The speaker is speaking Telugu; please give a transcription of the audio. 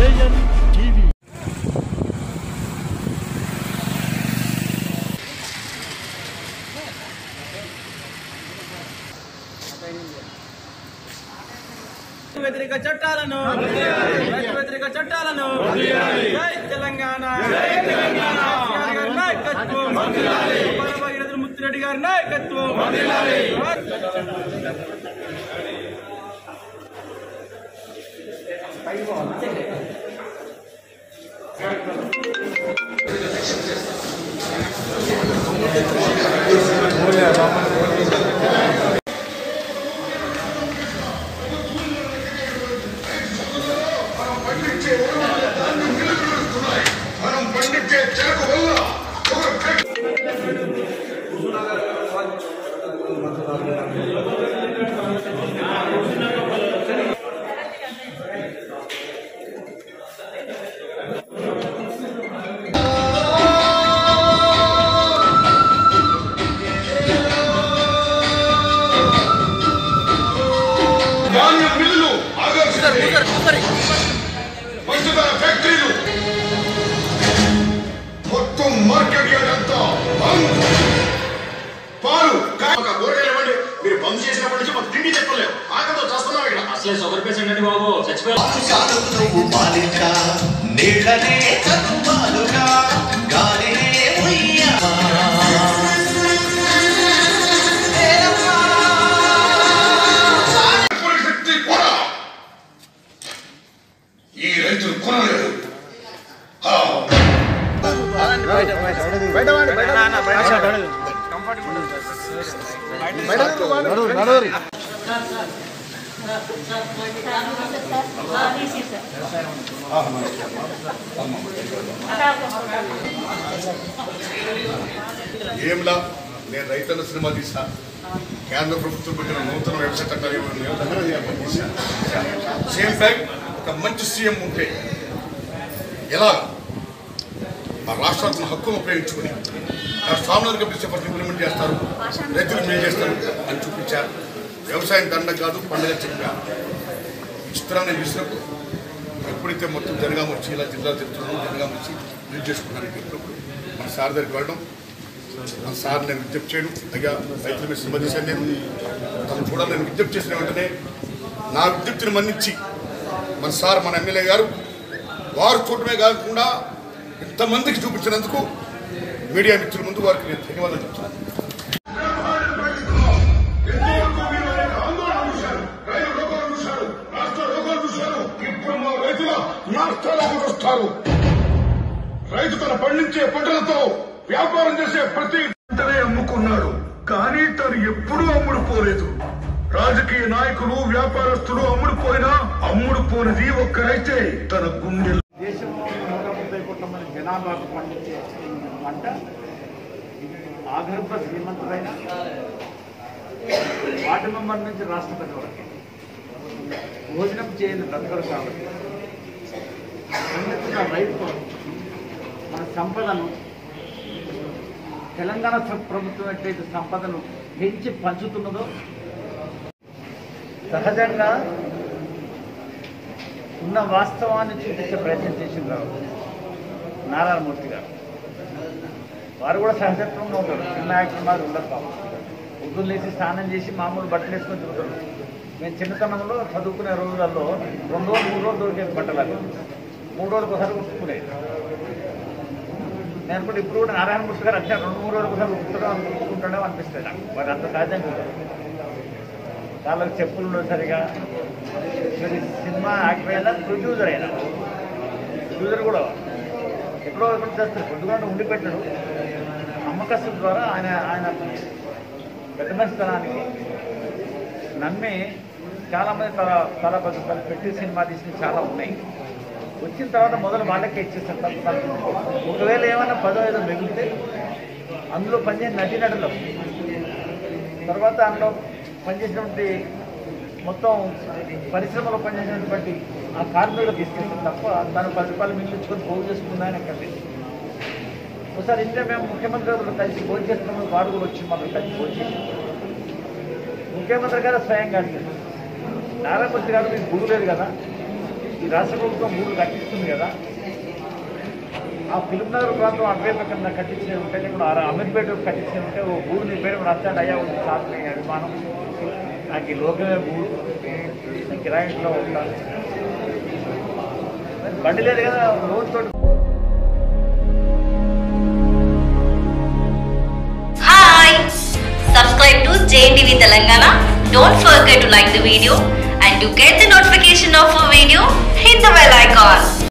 జేఎన్ టీవీ వ్యతిరేక చట్టాలను రైతు వ్యతిరేక చట్టాలను జై తెలంగాణ కేసీఆర్ గారి నాయకత్వం భగీరథులు ముత్తిరెడ్డి గారి నాయకత్వం మనం పండించే చెరకు వల్ల ఒక వ్యక్తి ధాన్య మిల్లులు ఆకర్షించే పంచదార ఫ్యాక్టరీలు మొత్తం మార్కెట్ యార్డ్ అంతా బంద్ పాలు కా- ఒక కూరగాయలు ఇవ్వండి మీరు బంద్ చేసినప్పటి నుంచి మాకు తిండి చెప్పలేము ఆకలితో చేస్తున్నాం ఇక్కడ అసలే షుగర్ పేషెంట్ అండి బాబు చచ్చిపోయారు చాలు నువ్వు బాలిక నీళ్ళనే చదువులుగా గాలినే ఉయ్యమా కొనే శక్తి కూడా ఈ రైతులు కొనలేరు ఆ, ఏంలా నేను రైతుల సినిమా తీసా కేంద్ర ప్రభుత్వం పెట్టిన నూతన వ్యవసాయ చట్టాలు ఏమైనా ఉన్నాయో దగ్గర నేను తీసా సేమ్ టైం ఒక మంచి సీఎం ఉంటే ఎలా ఆ రాష్ట్రాలకు హక్కును ఉపయోగించుకుని ఆ స్వామినాథుగా పిలిచే పద్ధతి ఇంప్లిమెంట్ చేస్తారు రైతులు మేలు చేస్తారు అని చూపించారు వ్యవసాయం దండ కాదు పండుగ చెప్పా చిత్రాన్ని చూసినప్పుడు ఎప్పుడైతే మొత్తం జనగామ వచ్చి ఇలా జిల్లా తిరుగుతున్నామో జనగామ వచ్చి రిలీజ్ చేసుకున్నాను చెప్పినప్పుడు మన సార్ దగ్గరికి వెళ్ళడం మన సార్ నేను విజ్ఞప్తి చేయడం అయ్యా రైతుల మీద శ్రమ చేశాను నేను తను కూడా నేను విజ్ఞప్తి చేసిన వెంటనే నా విజ్ఞప్తిని మన్నించి మన సార్ మన ఎమ్మెల్యే గారు వారు చూడటమే కాకుండా ఇంతమందికి చూపించినందుకు మీడియా మిత్రుల ముందు వారికి నేను ధన్యవాదాలు చెప్తున్నాను ఇప్పుడు మా రైతుల నష్టాలకు వస్తారు రైతు తన పండించే పంటలతో వ్యాపారం చేసే ప్రతి పంటనే అమ్ముకున్నాడు కానీ తను ఎప్పుడూ అమ్ముడు పోలేదు రాజకీయ నాయకులు వ్యాపారస్తులు అమ్ముడు పోయినా అమ్ముడు పోనిది ఒక్కరైతే తన గుండె దేశంలో నూట ముప్పై కోట్ల మంది జనాభాకు పండించే పంట ఆగర్భ శ్రీమంతుడైన వార్డు మెంబర్ నుంచి రాష్ట్రపతి వరకు భోజనం చేయని బ్రతకరు కాబట్టి పండిస్తున్న రైతు మన సంపదను తెలంగాణ స- ప్రభుత్వం ఎట్లయితే సంపదను పెంచి పంచుతున్నదో సహజంగా ఉన్న వాస్తవాన్ని చూపించే ప్రయత్నం చేసిండ్రు నారాయణమూర్తి గారు వారు కూడా సహజత్వంగా ఉంటారు చిన్న నాయకులు మాది ఉండరు పాపం పొద్దున్న లేచి స్నానం చేసి మామూలు బట్టలు వేసుకొని తిరుగుతారు మేము చిన్నతనంలో చదువుకునే రోజులలో రెండు రోజులు మూడు రోజులు దొరికేది బట్టలు అవి మూడు రోజులకు ఒకసారి ఉట్టుకునేది నేను కూడా ఇప్పుడు కూడా నారాయణమూర్తి గారు వచ్చారు రెండు మూడు రోజులకు ఒకసారి ఉట్టుకుంటాం ఉట్టుకుంటాడో అనిపిస్తుంది నాకు మరి అంత సహజంగా ఉంటారు వాళ్ళకి చెప్పులు ఉండవు సరిగా మరి సినిమా యాక్టర్ అయినా ప్రొడ్యూసర్ అయినా ప్రొడ్యూసర్ కూడా ఎప్పుడో ఎప్పుడు చేస్తారు పొద్దుగా ఉండి పెట్టాడు అమ్మకస్తుల ద్వారా ఆయన ఆయన పెద్ద మనిషితనానికి నమ్మి చాలామంది తల తల బతుకలు పెట్టి సినిమా తీసినవి చాలా ఉన్నాయి వచ్చిన తర్వాత మొదలు వాళ్ళకే ఇచ్చేస్తారు తప్పు తప్పు. ఒకవేళ ఏమైనా పదో ఏదో మిగిలితే అందులో పనిచేసిన నటీనటులు తర్వాత అందులో పనిచేసినటువంటి మొత్తం పరిశ్రమలో పనిచేసినటువంటి ఆ కార్మికులకు ఇస్తుంది తప్ప తను పది రూపాయలు మిగిలించుకొని పోగు చేసుకున్నాయని అక్కడ ఒకసారి ఇంటే మేము ముఖ్యమంత్రి గారు కలిసి భోజనం చేస్తున్నాము వారు కూడా వచ్చి మాకు కలిసి భోజనం చేసి ముఖ్యమంత్రి గారు స్వయంగా అడిగారు నారాయణమూర్తి గారు మీకు గురువు లేదు కదా ఈ రాష్ట్ర ప్రభుత్వం మూడు కట్టిస్తుంది కదా ఆ ఫిలిం నగర్ ప్రాంతం అటువైపు కింద కట్టించే ఉంటే ఇప్పుడు ఆ అమీర్పేట కట్టించే ఉంటే ఓ గూడు నీ పేరు రాస్తాడు అయ్యా ఉంది సార్ మీ అభిమానం నాకు ఈ లోకమే గూడు నేను కిరాయింట్లో ఉంటాను మరి బండి లేదు కదా లోన్ తోటి Hi! Subscribe to JNTV Telangana. Don't forget to like the video and to get the notification of a video, hit the bell icon.